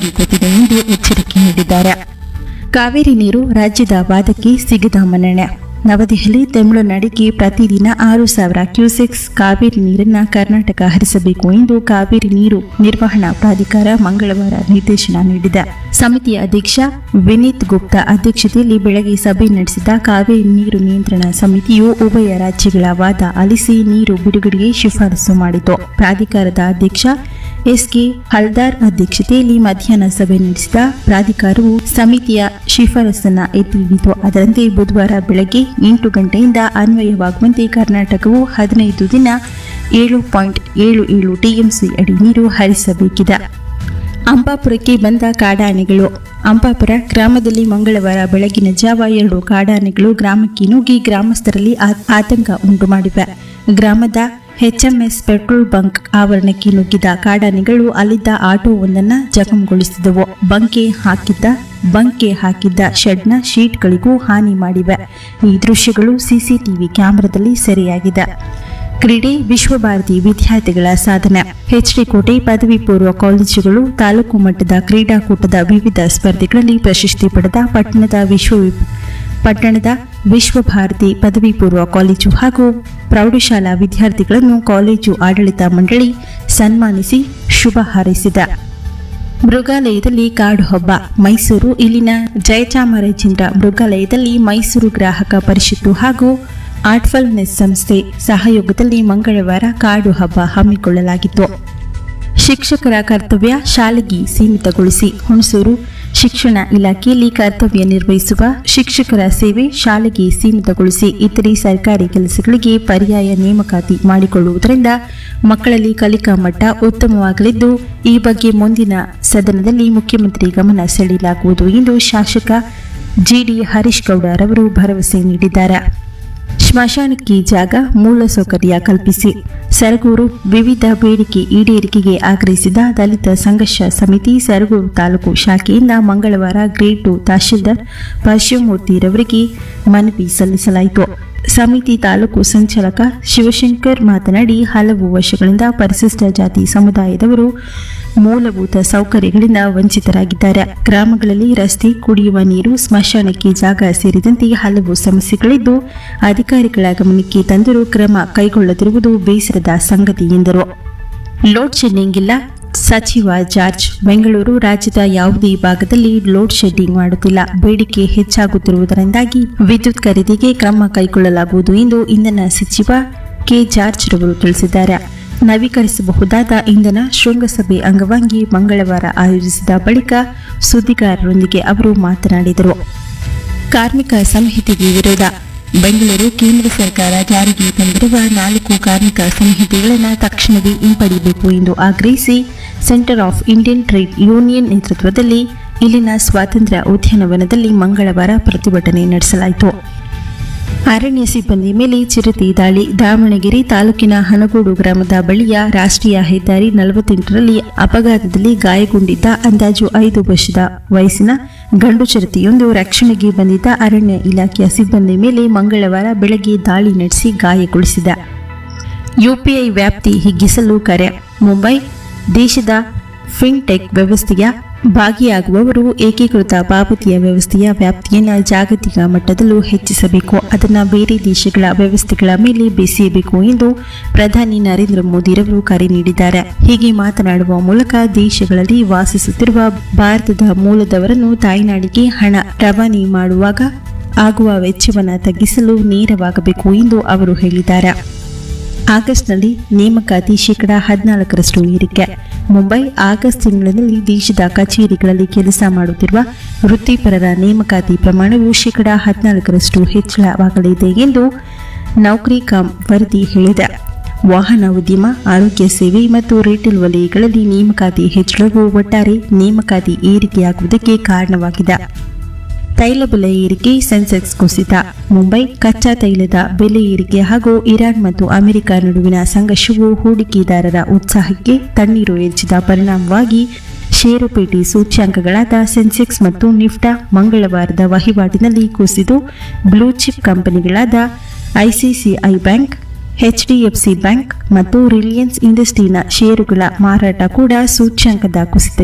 ಚೆನ್ನಾಗಿ ಗೊತ್ತಿದೆ ಎಂದು ಎಚ್ಚರಿಕೆ ನೀಡಿದ್ದಾರೆ ಕಾವೇರಿ ನೀರು ರಾಜ್ಯದ ವಾದಕ್ಕೆ ಸಿಗದ ಮನ್ನಣೆ ನವದೆಹಲಿ ತಮಿಳುನಾಡಿಗೆ ಪ್ರತಿದಿನ ಆರು ಸಾವಿರ ಕ್ಯೂಸೆಕ್ಸ್ ಕಾವೇರಿ ನೀರನ್ನ ಕರ್ನಾಟಕ ಹರಿಸಬೇಕು ಎಂದು ಕಾವೇರಿ ನೀರು ನಿರ್ವಹಣಾ ಪ್ರಾಧಿಕಾರ ಮಂಗಳವಾರ ನಿರ್ದೇಶನ ನೀಡಿದೆ ಸಮಿತಿಯ ಅಧ್ಯಕ್ಷ ವಿನೀತ್ ಗುಪ್ತಾ ಅಧ್ಯಕ್ಷತೆಯಲ್ಲಿ ಬೆಳಗ್ಗೆ ಸಭೆ ನಡೆಸಿದ ಕಾವೇರಿ ನೀರು ನಿಯಂತ್ರಣ ಸಮಿತಿಯು ಉಭಯ ರಾಜ್ಯಗಳ ವಾದ ಆಲಿಸಿ ನೀರು ಬಿಡುಗಡೆಗೆ ಶಿಫಾರಸು ಮಾಡಿತು ಪ್ರಾಧಿಕಾರದ ಅಧ್ಯಕ್ಷ ಎಸ್ಕೆ ಹಲ್ದಾರ್ ಅಧ್ಯಕ್ಷತೆಯಲ್ಲಿ ಮಧ್ಯಾಹ್ನ ಸಭೆ ನಡೆಸಿದ ಪ್ರಾಧಿಕಾರವು ಸಮಿತಿಯ ಶಿಫಾರಸನ್ನ ಎತ್ತಿಹಿಡಿತು ಅದರಂತೆ ಬುಧವಾರ ಬೆಳಗ್ಗೆ ಎಂಟು ಗಂಟೆಯಿಂದ ಅನ್ವಯವಾಗುವಂತೆ ಕರ್ನಾಟಕವು ಹದಿನೈದು ದಿನ ಏಳು ಪಾಯಿಂಟ್ ಏಳು ಏಳು ಟಿಎಂಸಿ ಅಡಿ ನೀರು ಹರಿಸಬೇಕಿದೆ ಅಂಪಾಪುರಕ್ಕೆ ಬಂದ ಕಾಡಾನೆಗಳು ಅಂಪಾಪುರ ಗ್ರಾಮದಲ್ಲಿ ಮಂಗಳವಾರ ಬೆಳಗಿನ ಜಾವ ಎರಡು ಕಾಡಾನೆಗಳು ಗ್ರಾಮಕ್ಕೆ ನುಗ್ಗಿ ಗ್ರಾಮಸ್ಥರಲ್ಲಿ ಆ- ಆತಂಕ ಉಂಟು ಮಾಡಿವೆ ಗ್ರಾಮದ ಎಚ್ಎಂಎಸ್ ಪೆಟ್ರೋಲ್ ಬಂಕ್ ಆವರಣಕ್ಕೆ ನುಗ್ಗಿದ ಕಾಡಾನೆಗಳು ಅಲ್ಲಿದ್ದ ಆಟೋವೊಂದನ್ನು ಜಖಂಗೊಳಿಸಿದವು ಬಂಕೆ ಹಾಕಿದ್ದ ಬಂಕೆ ಹಾಕಿದ್ದ ಶೆಡ್ನ ಶೀಟ್ಗಳಿಗೂ ಹಾನಿ ಮಾಡಿವೆ ಈ ದೃಶ್ಯಗಳು ಸಿಸಿಟಿವಿ ಕ್ಯಾಮೆರಾದಲ್ಲಿ ಸೆರೆಯಾಗಿದೆ ಕ್ರೀಡೆ ವಿಶ್ವಭಾರತಿ ವಿದ್ಯಾರ್ಥಿಗಳ ಸಾಧನೆ ಎಚ್ಡಿ ಕೋಟೆ ಪದವಿ ಪೂರ್ವ ಕಾಲೇಜುಗಳು ತಾಲೂಕು ಮಟ್ಟದ ಕ್ರೀಡಾಕೂಟದ ವಿವಿಧ ಸ್ಪರ್ಧೆಗಳಲ್ಲಿ ಪ್ರಶಸ್ತಿ ಪಡೆದ ಪಟ್ಟಣದ ವಿಶ್ವ ಪಟ್ಟಣದ ವಿಶ್ವಭಾರತಿ ಪದವಿ ಪೂರ್ವ ಕಾಲೇಜು ಹಾಗೂ ಪ್ರೌಢಶಾಲಾ ವಿದ್ಯಾರ್ಥಿಗಳನ್ನು ಕಾಲೇಜು ಆಡಳಿತ ಮಂಡಳಿ ಸನ್ಮಾನಿಸಿ ಶುಭ ಹಾರೈಸಿದೆ ಮೃಗಾಲಯದಲ್ಲಿ ಕಾಡು ಹಬ್ಬ ಮೈಸೂರು ಇಲ್ಲಿನ ಜಯಚಾಮರಾಜೇಂದ್ರ ಮೃಗಾಲಯದಲ್ಲಿ ಮೈಸೂರು ಗ್ರಾಹಕ ಪರಿಷತ್ತು ಹಾಗೂ ಆರ್ಟ್ಫಲ್ನೆಸ್ ಸಂಸ್ಥೆ ಸಹಯೋಗದಲ್ಲಿ ಮಂಗಳವಾರ ಕಾಡು ಹಬ್ಬ ಹಮ್ಮಿಕೊಳ್ಳಲಾಗಿತ್ತು ಶಿಕ್ಷಕರ ಕರ್ತವ್ಯ ಶಾಲೆಗೆ ಸೀಮಿತಗೊಳಿಸಿ ಹುಣಸೂರು ಶಿಕ್ಷಣ ಇಲಾಖೆಯಲ್ಲಿ ಕರ್ತವ್ಯ ನಿರ್ವಹಿಸುವ ಶಿಕ್ಷಕರ ಸೇವೆ ಶಾಲೆಗೆ ಸೀಮಿತಗೊಳಿಸಿ ಇತರೆ ಸರ್ಕಾರಿ ಕೆಲಸಗಳಿಗೆ ಪರ್ಯಾಯ ನೇಮಕಾತಿ ಮಾಡಿಕೊಳ್ಳುವುದರಿಂದ ಮಕ್ಕಳಲ್ಲಿ ಕಲಿಕಾ ಮಟ್ಟ ಉತ್ತಮವಾಗಲಿದ್ದು ಈ ಬಗ್ಗೆ ಮುಂದಿನ ಸದನದಲ್ಲಿ ಮುಖ್ಯಮಂತ್ರಿ ಗಮನ ಸೆಳೆಯಲಾಗುವುದು ಎಂದು ಶಾಸಕ ಜಿಡಿ ಹರೀಶ್ ಗೌಡರವರು ಭರವಸೆ ನೀಡಿದ್ದಾರೆ ಸ್ಮಶಾನಕ್ಕೆ ಜಾಗ ಮೂಲಸೌಕರ್ಯ ಕಲ್ಪಿಸಿ ಸರಗೂರು ವಿವಿಧ ಬೇಡಿಕೆ ಈಡೇರಿಕೆಗೆ ಆಗ್ರಹಿಸಿದ ದಲಿತ ಸಂಘರ್ಷ ಸಮಿತಿ ಸರಗೂರು ತಾಲೂಕು ಶಾಖೆಯಿಂದ ಮಂಗಳವಾರ ಗ್ರೇಡ್ ಟು ತಹಶೀಲ್ದಾರ್ ಪರಶಿವಮೂರ್ತಿರವರಿಗೆ ಮನವಿ ಸಲ್ಲಿಸಲಾಯಿತು ಸಮಿತಿ ತಾಲೂಕು ಸಂಚಾಲಕ ಶಿವಶಂಕರ್ ಮಾತನಾಡಿ ಹಲವು ವರ್ಷಗಳಿಂದ ಪರಿಶಿಷ್ಟ ಜಾತಿ ಸಮುದಾಯದವರು ಮೂಲಭೂತ ಸೌಕರ್ಯಗಳಿಂದ ವಂಚಿತರಾಗಿದ್ದಾರೆ ಗ್ರಾಮಗಳಲ್ಲಿ ರಸ್ತೆ ಕುಡಿಯುವ ನೀರು ಸ್ಮಶಾನಕ್ಕೆ ಜಾಗ ಸೇರಿದಂತೆ ಹಲವು ಸಮಸ್ಯೆಗಳಿದ್ದು ಅಧಿಕಾರಿಗಳ ಗಮನಕ್ಕೆ ತಂದರೂ ಕ್ರಮ ಕೈಗೊಳ್ಳದಿರುವುದು ಬೇಸರದ ಸಂಗತಿ ಎಂದರು ಲೋಡ್ ಶೆಡ್ಡಿಂಗ್ ಇಲ್ಲ ಸಚಿವ ಜಾರ್ಜ್ ಬೆಂಗಳೂರು ರಾಜ್ಯದ ಯಾವುದೇ ಭಾಗದಲ್ಲಿ ಲೋಡ್ ಶೆಡ್ಡಿಂಗ್ ಮಾಡುತ್ತಿಲ್ಲ ಬೇಡಿಕೆ ಹೆಚ್ಚಾಗುತ್ತಿರುವುದರಿಂದಾಗಿ ವಿದ್ಯುತ್ ಖರೀದಿಗೆ ಕ್ರಮ ಕೈಗೊಳ್ಳಲಾಗುವುದು ಎಂದು ಇಂಧನ ಸಚಿವ ಕೆ ಜಾರ್ಜ್ ರವರು ತಿಳಿಸಿದ್ದಾರೆ ನವೀಕರಿಸಬಹುದಾದ ಇಂಧನ ಶೃಂಗಸಭೆ ಅಂಗವಾಗಿ ಮಂಗಳವಾರ ಆಯೋಜಿಸಿದ ಬಳಿಕ ಸುದ್ದಿಗಾರರೊಂದಿಗೆ ಅವರು ಮಾತನಾಡಿದರು ಕಾರ್ಮಿಕ ಸಂಹಿತೆಗೆ ವಿರೋಧ ಬೆಂಗಳೂರು ಕೇಂದ್ರ ಸರ್ಕಾರ ಜಾರಿಗೆ ತಂದಿರುವ ನಾಲ್ಕು ಕಾರ್ಮಿಕ ಸಂಹಿತೆಗಳನ್ನು ತಕ್ಷಣವೇ ಹಿಂಪಡೆಯಬೇಕು ಎಂದು ಆಗ್ರಹಿಸಿ Centre of Indian Trade Union ನೇತೃತ್ವದಲ್ಲಿ ಇಲ್ಲಿನ ಸ್ವಾತಂತ್ರ್ಯ ಉದ್ಯಾನವನದಲ್ಲಿ ಮಂಗಳವಾರ ಪ್ರತಿಭಟನೆ ನಡೆಸಲಾಯಿತು ಅರಣ್ಯ ಸಿಬ್ಬಂದಿ ಮೇಲೆ ಚಿರತೆ ದಾಳಿ ದಾವಣಗೆರೆ ತಾಲೂಕಿನ ಹನಗೋಡು ಗ್ರಾಮದ ಬಳಿಯ ರಾಷ್ಟ್ರೀಯ ಹೆದ್ದಾರಿ ನಲವತ್ತೆಂಟರಲ್ಲಿ ಅಪಘಾತದಲ್ಲಿ ಗಾಯಗೊಂಡಿದ್ದ ಅಂದಾಜು ಐದು ವರ್ಷದ ವಯಸ್ಸಿನ ಗಂಡು ಚಿರತೆಯೊಂದು ರಕ್ಷಣೆಗೆ ಬಂದಿದ್ದ ಅರಣ್ಯ ಇಲಾಖೆಯ ಸಿಬ್ಬಂದಿ ಮೇಲೆ ಮಂಗಳವಾರ ಬೆಳಗ್ಗೆ ದಾಳಿ ನಡೆಸಿ ಗಾಯಗೊಳಿಸಿದೆ ಯುಪಿಐ ವ್ಯಾಪ್ತಿ ಹಿಗ್ಗಿಸಲು ಕರೆ ಮುಂಬೈ ದೇಶದ ಫಿನ್ಟೆಕ್ ವ್ಯವಸ್ಥೆಯ ಭಾಗಿಯಾಗುವವರು ಏಕೀಕೃತ ಪಾವತಿಯ ವ್ಯವಸ್ಥೆಯ ವ್ಯಾಪ್ತಿಯನ್ನು ಜಾಗತಿಕ ಮಟ್ಟದಲ್ಲೂ ಹೆಚ್ಚಿಸಬೇಕು ಅದನ್ನು ಬೇರೆ ದೇಶಗಳ ವ್ಯವಸ್ಥೆಗಳ ಮೇಲೆ ಬೆಸೆಯಬೇಕು ಎಂದು ಪ್ರಧಾನಿ ನರೇಂದ್ರ ಮೋದಿರವರು ಕರೆ ನೀಡಿದ್ದಾರೆ ಹೀಗೆ ಮಾತನಾಡುವ ಮೂಲಕ ದೇಶಗಳಲ್ಲಿ ವಾಸಿಸುತ್ತಿರುವ ಭಾರತದ ಮೂಲದವರನ್ನು ತಾಯ್ನಾಡಿಗೆ ಹಣ ರವಾನೆ ಮಾಡುವಾಗ ಆಗುವ ವೆಚ್ಚವನ್ನು ತಗ್ಗಿಸಲು ನೇರವಾಗಬೇಕು ಎಂದು ಅವರು ಹೇಳಿದ್ದಾರೆ ಆಗಸ್ಟ್ನಲ್ಲಿ ನೇಮಕಾತಿ ಶೇಕಡಾ ಹದಿನಾಲ್ಕರಷ್ಟು ಏರಿಕೆ ಮುಂಬೈ ಆಗಸ್ಟ್ ತಿಂಗಳಿನಲ್ಲಿ ದೇಶದ ಕಚೇರಿಗಳಲ್ಲಿ ಕೆಲಸ ಮಾಡುತ್ತಿರುವ ವೃತ್ತಿಪರರ ನೇಮಕಾತಿ ಪ್ರಮಾಣವು ಶೇಕಡಾ ಹದಿನಾಲ್ಕರಷ್ಟು ಹೆಚ್ಚಳವಾಗಲಿದೆ ಎಂದು ನೌಕರಿ ಕಾಮ್ ವರದಿ ಹೇಳಿದೆ ವಾಹನ ಉದ್ಯಮ ಆರೋಗ್ಯ ಸೇವೆ ಮತ್ತು ರಿಟೇಲ್ ವಲಯಗಳಲ್ಲಿ ನೇಮಕಾತಿ ಹೆಚ್ಚಳವು ಒಟ್ಟಾರೆ ನೇಮಕಾತಿ ಏರಿಕೆಯಾಗುವುದಕ್ಕೆ ಕಾರಣವಾಗಿದೆ ತೈಲ ಬೆಲೆ ಏರಿಕೆ ಸೆನ್ಸೆಕ್ಸ್ ಕುಸಿತ ಮುಂಬೈ ಕಚ್ಚಾ ತೈಲದ ಬೆಲೆ ಏರಿಕೆ ಹಾಗೂ ಇರಾನ್ ಮತ್ತು ಅಮೆರಿಕ ನಡುವಿನ ಸಂಘರ್ಷವು ಹೂಡಿಕೆದಾರರ ಉತ್ಸಾಹಕ್ಕೆ ತಣ್ಣೀರು ಎರಚಿದ ಪರಿಣಾಮವಾಗಿ ಷೇರುಪೇಟೆ ಸೂಚ್ಯಾಂಕಗಳಾದ ಸೆನ್ಸೆಕ್ಸ್ ಮತ್ತು ನಿಫ್ಟಾ ಮಂಗಳವಾರದ ವಹಿವಾಟಿನಲ್ಲಿ ಕುಸಿದು ಬ್ಲೂ ಚಿಪ್ ಕಂಪನಿಗಳಾದ ಐಸಿಸಿಐ ಬ್ಯಾಂಕ್ ಎಚ್ಡಿಎಫ್ಸಿ ಬ್ಯಾಂಕ್ ಮತ್ತು ರಿಲಯನ್ಸ್ ಇಂಡಸ್ಟ್ರಿನ ಷೇರುಗಳ ಮಾರಾಟ ಕೂಡ ಸೂಚ್ಯಾಂಕದ ಕುಸಿತ